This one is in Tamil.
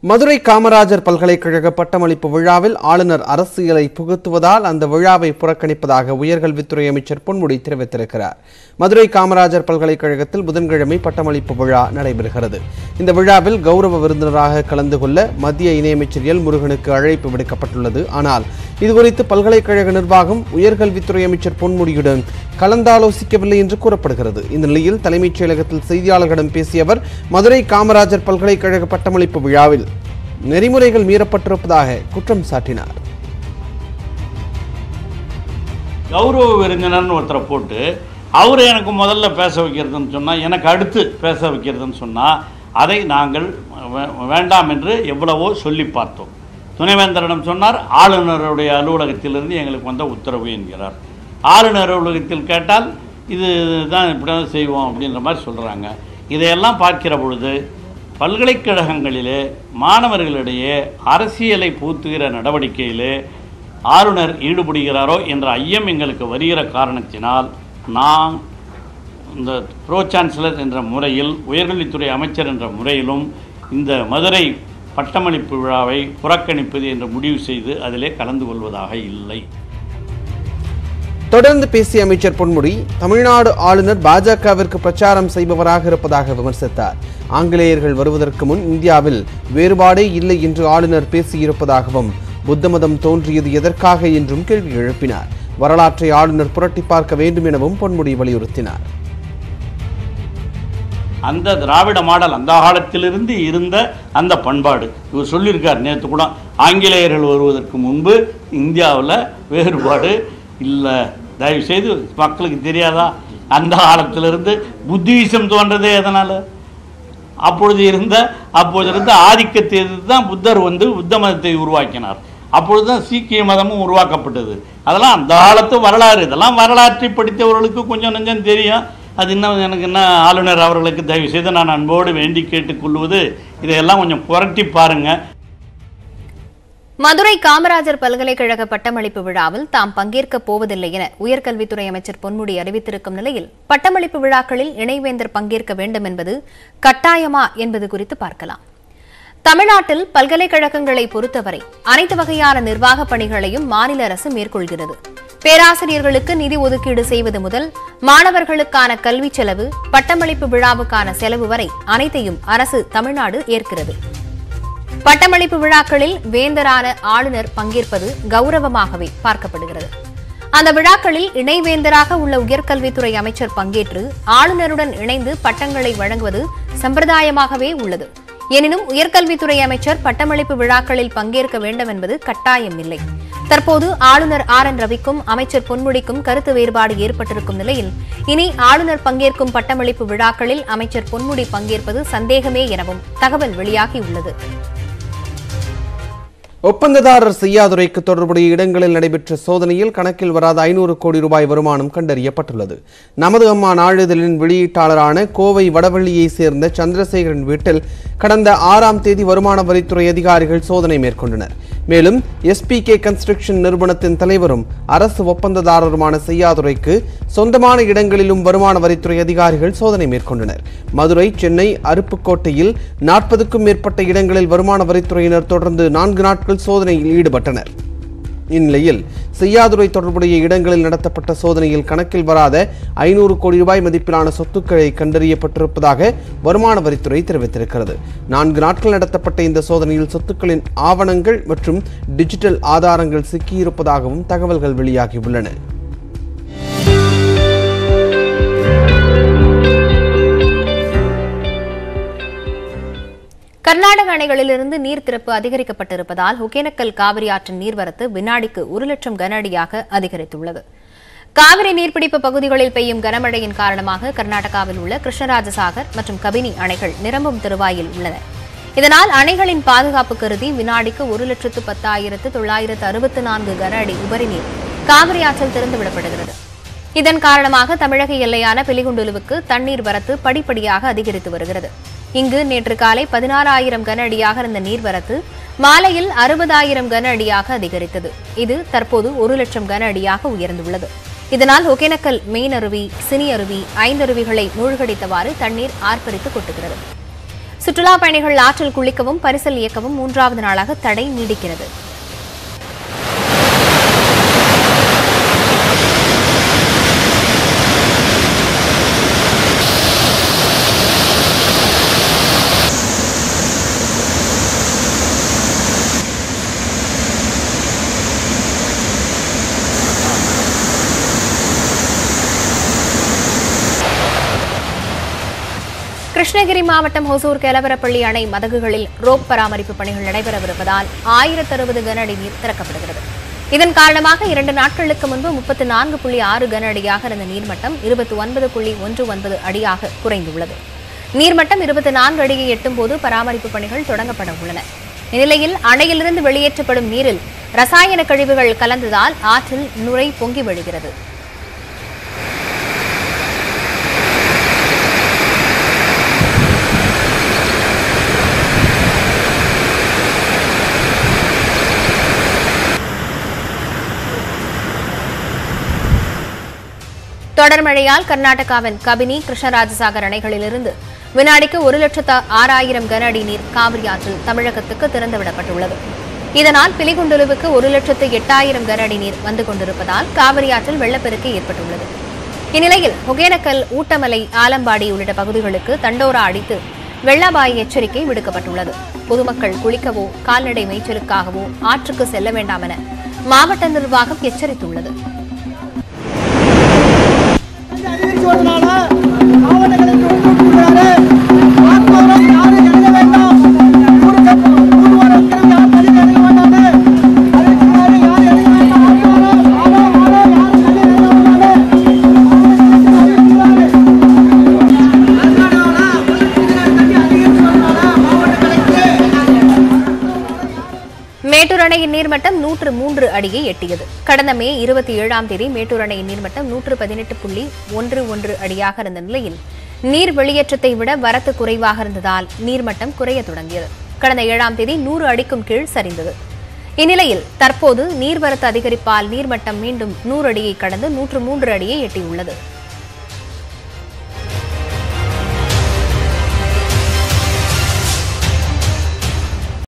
மதுரை காமராஜர் பல்கலைக்கழக பட்டமளிப்பு விழாவில் ஆளுநர் அரசியலை புகுத்துவதால் அந்த விழாவை புறக்கணிப்பதாக உயர்கல்வித்துறை அமைச்சர் பொன்முடி தெரிவித்திருக்கிறார் மதுரை காமராஜர் பல்கலைக்கழகத்தில் புதன்கிழமை பட்டமளிப்பு விழா நடைபெறுகிறது இந்த விழாவில் கௌரவ விருந்தினராக கலந்து கொள்ள மத்திய இணையமைச்சர் எல் முருகனுக்கு அழைப்பு விடுக்கப்பட்டுள்ளது ஆனால் இதுகுறித்து பல்கலைக்கழக நிர்வாகம் உயர்கல்வித்துறை அமைச்சர் பொன்முடியுடன் கலந்தாலோசிக்கவில்லை என்று கூறப்படுகிறது இந்த நிலையில் தலைமைச் செயலகத்தில் செய்தியாளர்களிடம் பேசிய அவர் மதுரை காமராஜர் பல்கலைக்கழக பட்டமளிப்பு விழாவில் நெறிமுறைகள் மீறப்பட்டிருப்பதாக குற்றம் சாட்டினார் கௌரவ விருந்தினர்னு ஒருத்தரை போட்டு அவர் எனக்கு முதல்ல பேச வைக்கிறதுன்னு சொன்னால் எனக்கு அடுத்து பேச வைக்கிறதுன்னு சொன்னால் அதை நாங்கள் வே- வேண்டாம் என்று எவ்வளவோ சொல்லி பார்த்தோம் துணைவேந்தரிடம் சொன்னார் ஆளுநருடைய அலுவலகத்திலிருந்து எங்களுக்கு வந்த உத்தரவு என்கிறார் ஆளுநர் அலுவலகத்தில் கேட்டால் இது தான் இப்படி தான் செய்வோம் அப்படின்ற மாதிரி சொல்கிறாங்க இதையெல்லாம் பார்க்கிற பொழுது பல்கலைக்கழகங்களிலே மாணவர்களிடையே அரசியலை பூத்துகிற நடவடிக்கையிலே ஆளுநர் ஈடுபடுகிறாரோ என்ற ஐயம் எங்களுக்கு வருகிற காரணத்தினால் நான் இந்த ப்ரோ சான்சலர் என்ற முறையில் உயர்கல்வித்துறை அமைச்சர் என்ற முறையிலும் இந்த மதுரை பட்டமளிப்பு விழாவை புறக்கணிப்பது என்று முடிவு செய்து அதிலே கலந்து கொள்வதாக இல்லை தொடர்ந்து பேசிய அமைச்சர் பொன்முடி தமிழ்நாடு ஆளுநர் பாஜகவிற்கு பிரச்சாரம் செய்பவராக இருப்பதாக விமர்சித்தார் ஆங்கிலேயர்கள் வருவதற்கு முன் இந்தியாவில் வேறுபாடே இல்லை என்று ஆளுநர் பேசியிருப்பதாகவும் புத்த மதம் தோன்றியது எதற்காக என்றும் கேள்வி எழுப்பினார் வரலாற்றை ஆளுநர் புரட்டி பார்க்க வேண்டும் எனவும் பொன்முடி வலியுறுத்தினார் அந்த திராவிட மாடல் அந்த காலத்திலிருந்து இருந்த அந்த பண்பாடு இவர் சொல்லியிருக்கார் நேற்று கூட ஆங்கிலேயர்கள் வருவதற்கு முன்பு இந்தியாவில் வேறுபாடு இல்லை தயவு செய்து மக்களுக்கு தெரியாதா அந்த காலத்திலிருந்து புத்திசம் தோன்றதே எதனால் அப்பொழுது இருந்த அப்பொழுது இருந்த ஆதிக்கத்தை எதிர்த்து தான் புத்தர் வந்து புத்த மதத்தை உருவாக்கினார் அப்பொழுது தான் சீக்கிய மதமும் உருவாக்கப்பட்டது அதெல்லாம் அந்த காலத்து வரலாறு இதெல்லாம் வரலாற்றை படித்தவர்களுக்கு கொஞ்சம் நெஞ்சம் தெரியும் அது இன்னும் எனக்கு என்ன ஆளுநர் அவர்களுக்கு தயவு செய்து நான் அன்போடு வேண்டி கேட்டுக்கொள்வது இதையெல்லாம் கொஞ்சம் புரட்டி பாருங்கள் மதுரை காமராஜர் பல்கலைக்கழக பட்டமளிப்பு விழாவில் தாம் பங்கேற்கப் போவதில்லை என உயர்கல்வித்துறை அமைச்சர் பொன்முடி அறிவித்திருக்கும் நிலையில் பட்டமளிப்பு விழாக்களில் இணைவேந்தர் பங்கேற்க வேண்டும் என்பது கட்டாயமா என்பது குறித்து பார்க்கலாம் தமிழ்நாட்டில் பல்கலைக்கழகங்களை பொறுத்தவரை அனைத்து வகையான நிர்வாக பணிகளையும் மாநில அரசு மேற்கொள்கிறது பேராசிரியர்களுக்கு நிதி ஒதுக்கீடு செய்வது முதல் மாணவர்களுக்கான கல்வி செலவு பட்டமளிப்பு விழாவுக்கான செலவு வரை அனைத்தையும் அரசு தமிழ்நாடு ஏற்கிறது பட்டமளிப்பு விழாக்களில் வேந்தரான ஆளுநர் பங்கேற்பது கௌரவமாகவே பார்க்கப்படுகிறது அந்த விழாக்களில் இணைவேந்தராக உள்ள உயர்கல்வித்துறை அமைச்சர் பங்கேற்று ஆளுநருடன் இணைந்து பட்டங்களை வழங்குவது சம்பிரதாயமாகவே உள்ளது எனினும் உயர்கல்வித்துறை அமைச்சர் பட்டமளிப்பு விழாக்களில் பங்கேற்க வேண்டும் என்பது கட்டாயம் இல்லை தற்போது ஆளுநர் ஆர் என் ரவிக்கும் அமைச்சர் பொன்முடிக்கும் கருத்து வேறுபாடு ஏற்பட்டிருக்கும் நிலையில் இனி ஆளுநர் பங்கேற்கும் பட்டமளிப்பு விழாக்களில் அமைச்சர் பொன்முடி பங்கேற்பது சந்தேகமே எனவும் தகவல் வெளியாகியுள்ளது ஒப்பந்ததாரர் செய்யாதுரைக்கு தொடர்புடைய இடங்களில் நடைபெற்ற சோதனையில் கணக்கில் வராத ஐநூறு கோடி ரூபாய் வருமானம் கண்டறியப்பட்டுள்ளது நமது அம்மா நாளிதழின் வெளியீட்டாளரான கோவை வடவள்ளியை சேர்ந்த சந்திரசேகரன் வீட்டில் கடந்த ஆறாம் தேதி வருமான வரித்துறை அதிகாரிகள் சோதனை மேற்கொண்டனர் மேலும் எஸ்பிகே கன்ஸ்ட்ரக்ஷன் நிறுவனத்தின் தலைவரும் அரசு ஒப்பந்ததாரருமான செய்யாதுரைக்கு சொந்தமான இடங்களிலும் வருமான வரித்துறை அதிகாரிகள் சோதனை மேற்கொண்டனர் மதுரை சென்னை அருப்புக்கோட்டையில் நாற்பதுக்கும் மேற்பட்ட இடங்களில் வருமான வரித்துறையினர் தொடர்ந்து நான்கு நாட்கள் சோதனையில் ஈடுபட்டனர் இந்நிலையில் செய்யாதுரை தொடர்புடைய இடங்களில் நடத்தப்பட்ட சோதனையில் கணக்கில் வராத ஐநூறு கோடி ரூபாய் மதிப்பிலான சொத்துக்களை கண்டறியப்பட்டிருப்பதாக வருமான வரித்துறை தெரிவித்திருக்கிறது நான்கு நாட்கள் நடத்தப்பட்ட இந்த சோதனையில் சொத்துக்களின் ஆவணங்கள் மற்றும் டிஜிட்டல் ஆதாரங்கள் சிக்கியிருப்பதாகவும் தகவல்கள் வெளியாகியுள்ளன கர்நாடக அணைகளிலிருந்து நீர் திறப்பு அதிகரிக்கப்பட்டிருப்பதால் ஒகேனக்கல் காவிரி ஆற்றின் நீர்வரத்து வினாடிக்கு ஒரு லட்சம் கன அடியாக அதிகரித்துள்ளது காவிரி நீர்பிடிப்பு பகுதிகளில் பெய்யும் கனமழையின் காரணமாக கர்நாடகாவில் உள்ள கிருஷ்ணராஜசாகர் மற்றும் கபினி அணைகள் நிரம்பும் தருவாயில் உள்ளன இதனால் அணைகளின் பாதுகாப்பு கருதி வினாடிக்கு ஒரு லட்சத்து பத்தாயிரத்து தொள்ளாயிரத்து அறுபத்து நான்கு கன அடி உபரி நீர் காவிரி ஆற்றில் திறந்துவிடப்படுகிறது இதன் காரணமாக தமிழக எல்லையான பிலிகுண்டுலுவுக்கு தண்ணீர் வரத்து படிப்படியாக அதிகரித்து வருகிறது இங்கு நேற்று காலை பதினாறாயிரம் கன அடியாக இருந்த நீர்வரத்து மாலையில் அறுபதாயிரம் கன அடியாக அதிகரித்தது இது தற்போது ஒரு லட்சம் கன அடியாக உயர்ந்துள்ளது இதனால் ஒகேனக்கல் மெயின் அருவி சினி அருவி ஐந்தருவிகளை மூழ்கடித்தவாறு தண்ணீர் ஆர்ப்பரித்து கொட்டுகிறது சுற்றுலா பயணிகள் ஆற்றில் குளிக்கவும் பரிசல் இயக்கவும் மூன்றாவது நாளாக தடை நீடிக்கிறது கிருஷ்ணகிரி மாவட்டம் ஹொசூர் கேலவரப்பள்ளி அணை மதகுகளில் ரோப் பராமரிப்பு பணிகள் நடைபெறவிருப்பதால் ஆயிரத்து அறுபது கன அடி நீர் திறக்கப்படுகிறது இதன் காரணமாக இரண்டு நாட்களுக்கு முன்பு முப்பத்து நான்கு புள்ளி ஆறு கன அடியாக இருந்த நீர்மட்டம் இருபத்தி ஒன்பது புள்ளி ஒன்று ஒன்பது அடியாக குறைந்துள்ளது நீர்மட்டம் இருபத்தி நான்கு அடியை எட்டும் போது பராமரிப்பு பணிகள் தொடங்கப்பட உள்ளன இந்நிலையில் அணையிலிருந்து வெளியேற்றப்படும் நீரில் ரசாயன கழிவுகள் கலந்ததால் ஆற்றில் நுரை பொங்கி வழிகிறது தொடர் மழையால் கர்நாடகாவின் கபினி கிருஷ்ணராஜசாகர் அணைகளிலிருந்து வினாடிக்கு ஒரு லட்சத்து ஆறாயிரம் கன அடி நீர் காவிரி ஆற்றில் தமிழகத்துக்கு திறந்துவிடப்பட்டுள்ளது இதனால் பிலிகுண்டுலுவுக்கு ஒரு லட்சத்து எட்டாயிரம் கன அடி நீர் வந்து கொண்டிருப்பதால் காவிரி ஆற்றில் வெள்ளப்பெருக்கு ஏற்பட்டுள்ளது இந்நிலையில் ஒகேனக்கல் ஊட்டமலை ஆலம்பாடி உள்ளிட்ட பகுதிகளுக்கு தண்டோரா அடித்து வெள்ள அபாய எச்சரிக்கை விடுக்கப்பட்டுள்ளது பொதுமக்கள் குளிக்கவோ கால்நடை மேய்ச்சலுக்காகவோ ஆற்றுக்கு செல்ல வேண்டாம் என மாவட்ட நிர்வாகம் எச்சரித்துள்ளது அறிவிச்சுவதனால மாவட்ட கலெக்டர் உத்தரவிட்டிருக்கிறாரு வாக்குமூலம் யாரும் எழுத வேண்டாம் ஊருக்கு ஊர்வலம் கிளம்பி யாரும் தள்ளி எழுத மாட்டாங்க அதற்கு முன்னாடி யாரும் எழுத வேண்டாம் வாக்குமூலம் ஆளோ ஆளோ யாரும் தள்ளி எழுத மாட்டாங்க அறிவிச்சுள்ளாரு கர்நாடகாவில் தண்ணி அதிகரிச்சுவதனால மாவட்ட கலெக்டர் மேட்டூர் அணையின் நீர்மட்டம் நூற்று மூன்று அடியை எட்டியது கடந்த மே இருபத்தி ஏழாம் தேதி மேட்டூர் அணையின் நீர்மட்டம் நூற்று பதினெட்டு புள்ளி ஒன்று ஒன்று அடியாக இருந்த நிலையில் நீர் வெளியேற்றத்தை விட வரத்து குறைவாக இருந்ததால் நீர்மட்டம் குறையத் தொடங்கியது கடந்த ஏழாம் தேதி நூறு அடிக்கும் கீழ் சரிந்தது இந்நிலையில் தற்போது நீர்வரத்து அதிகரிப்பால் நீர்மட்டம் மீண்டும் நூறு அடியை கடந்து நூற்று மூன்று அடியை எட்டியுள்ளது